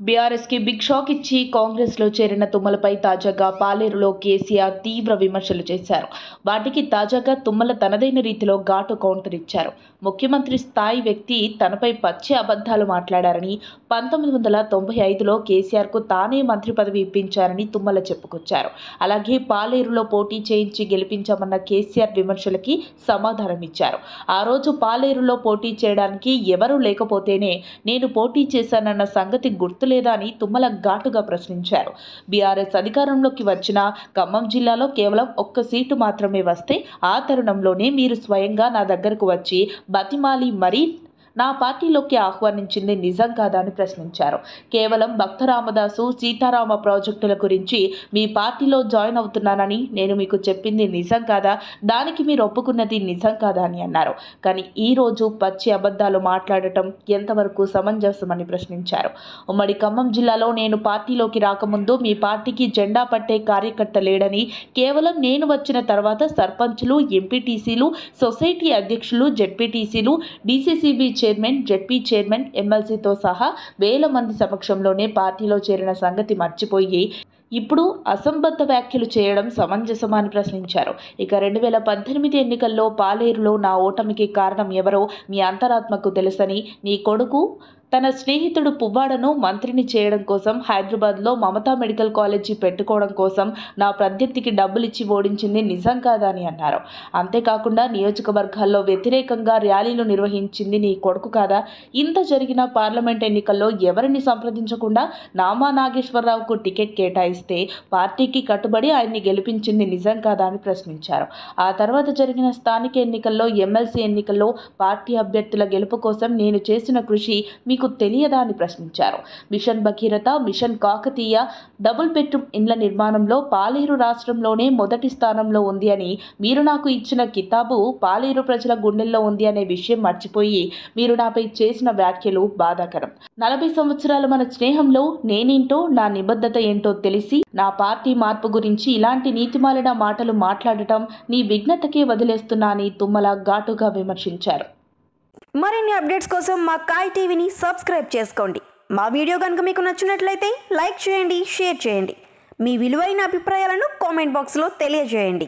బీఆర్ఎస్కి big shock ఇచ్చి కాంగ్రెస్లో చేరిన తుమ్మలపై తాజాగా పాలేరులో కేసీఆర్ తీవ్ర విమర్శలు చేశారు వాటికి తాజాగా తుమ్మల తనదైన రీతిలో ఘాటు కౌంటర్ ఇచ్చారు ముఖ్యమంత్రి స్థాయి వ్యక్తి తనపై పచ్చి అబద్ధాలు మాట్లాడారని పంతొమ్మిది వందల తొంభై ఐదులో కేసీఆర్కు తానే మంత్రి పదవి ఇప్పించారని తుమ్మల చెప్పుకొచ్చారు అలాగే పాలేరులో పోటీ చేయించి గెలిపించామన్న కేసీఆర్ విమర్శలకి సమాధానం ఇచ్చారు ఆ రోజు పాలేరులో పోటీ చేయడానికి ఎవరూ లేకపోతేనే నేను పోటీ చేశానన్న సంగతి గుర్తులేదా అని తుమ్మల ఘాటుగా ప్రశ్నించారు బీఆర్ఎస్ అధికారంలోకి వచ్చిన ఖమ్మం జిల్లాలో కేవలం ఒక్క సీటు మాత్రమే వస్తే ఆ తరుణంలోనే మీరు స్వయంగా నా దగ్గరకు వచ్చి బతిమాలి మరీ నా పార్టీలోకి ఆహ్వానించింది నిజం కాదా అని ప్రశ్నించారు కేవలం భక్త రామదాసు సీతారామ ప్రాజెక్టుల గురించి మీ పార్టీలో జాయిన్ అవుతున్నానని నేను మీకు చెప్పింది నిజం కాదా దానికి మీరు ఒప్పుకున్నది నిజం కాదా అని అన్నారు కానీ ఈ రోజు పచ్చి అబద్ధాలు మాట్లాడటం ఎంతవరకు సమంజసమని ప్రశ్నించారు ఉమ్మడి ఖమ్మం జిల్లాలో నేను పార్టీలోకి రాకముందు మీ పార్టీకి జెండా పట్టే కార్యకర్త లేడని కేవలం నేను వచ్చిన తర్వాత సర్పంచులు ఎంపీటీసీలు సొసైటీ అధ్యక్షులు జెడ్పీటీసీలు డీసీసీబీ చైర్మన్ జెడ్పీ చైర్మన్ ఎమ్మెల్సీతో సహా వేల మంది సమక్షంలోనే పార్టీలో చేరిన సంగతి మర్చిపోయి ఇప్పుడు అసంబద్ధ వ్యాఖ్యలు చేయడం సమంజసమా అని ప్రశ్నించారు ఇక రెండు వేల పద్దెనిమిది ఎన్నికల్లో పాలేరులో నా ఓటమికి కారణం ఎవరో మీ అంతరాత్మకు తెలుసని నీ కొడుకు తన స్నేహితుడు పువ్వాడను మంత్రిని చేయడం కోసం హైదరాబాద్లో మమతా మెడికల్ కాలేజీ పెట్టుకోవడం కోసం నా ప్రత్యర్థికి డబ్బులిచ్చి ఓడించింది నిజం కాదా అని అన్నారు అంతేకాకుండా నియోజకవర్గాల్లో వ్యతిరేకంగా ర్యాలీలు నిర్వహించింది నీ కొడుకు కాదా ఇంత జరిగిన పార్లమెంట్ ఎన్నికల్లో ఎవరిని సంప్రదించకుండా నామా నాగేశ్వరరావుకు టికెట్ కేటాయిస్తే పార్టీకి కట్టుబడి ఆయన్ని గెలిపించింది నిజం కాదా అని ప్రశ్నించారు ఆ తర్వాత జరిగిన స్థానిక ఎన్నికల్లో ఎమ్మెల్సీ ఎన్నికల్లో పార్టీ అభ్యర్థుల గెలుపు కోసం నేను చేసిన కృషి మీకు తెలియదా అని ప్రశ్నించారు mission Bhagiratha mission Kakatiya double bedroom ఇండ్ల నిర్మాణంలో పాలేరు రాష్ట్రంలోనే మొదటి స్థానంలో ఉంది అని మీరు నాకు ఇచ్చిన కితాబు పాలేరు ప్రజల గుండెల్లో ఉంది అనే విషయం మర్చిపోయి మీరు నాపై చేసిన వ్యాఖ్యలు బాధాకరం నలభై సంవత్సరాల మన స్నేహంలో నేనేంటో నా నిబద్ధత ఏంటో తెలిసి నా పార్టీ మార్పు గురించి ఇలాంటి నీతిమాలిన మాటలు మాట్లాడటం నీ విఘ్నతకే వదిలేస్తున్నా అని తుమ్మల ఘాటుగా విమర్శించారు మరిన్ని అప్డేట్స్ కోసం మా కాయ్ టీవీని సబ్స్క్రైబ్ చేసుకోండి మా వీడియో కనుక మీకు నచ్చినట్లయితే లైక్ చేయండి షేర్ చేయండి మీ విలువైన అభిప్రాయాలను కామెంట్ బాక్స్లో తెలియజేయండి